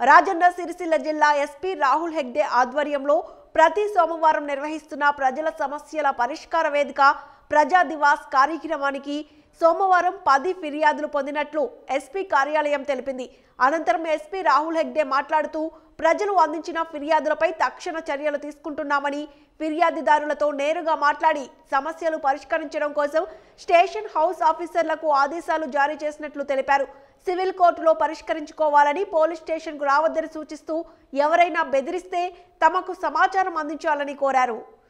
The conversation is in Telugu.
రాజన్న సిరిసిల్ల జిల్లా ఎస్పీ రాహుల్ హెగ్డే ఆధ్వర్యంలో ప్రతి సోమవారం నిర్వహిస్తున్న ప్రజల సమస్యల పరిష్కార వేదిక ప్రజా దివాస్ కార్యక్రమానికి సోమవారం పది ఫిర్యాదులు పొందినట్లు ఎస్పీ కార్యాలయం తెలిపింది అనంతరం ఎస్పీ రాహుల్ హెగ్డే మాట్లాడుతూ ప్రజలు అందించిన ఫిర్యాదులపై తక్షణ చర్యలు తీసుకుంటున్నామని ఫిర్యాదుదారులతో నేరుగా మాట్లాడి సమస్యలు పరిష్కరించడం కోసం స్టేషన్ హౌస్ ఆఫీసర్లకు ఆదేశాలు జారీ చేసినట్లు తెలిపారు సివిల్ కోర్టులో పరిష్కరించుకోవాలని పోలీస్ స్టేషన్కు రావద్దని సూచిస్తూ ఎవరైనా బెదిరిస్తే తమకు సమాచారం అందించాలని కోరారు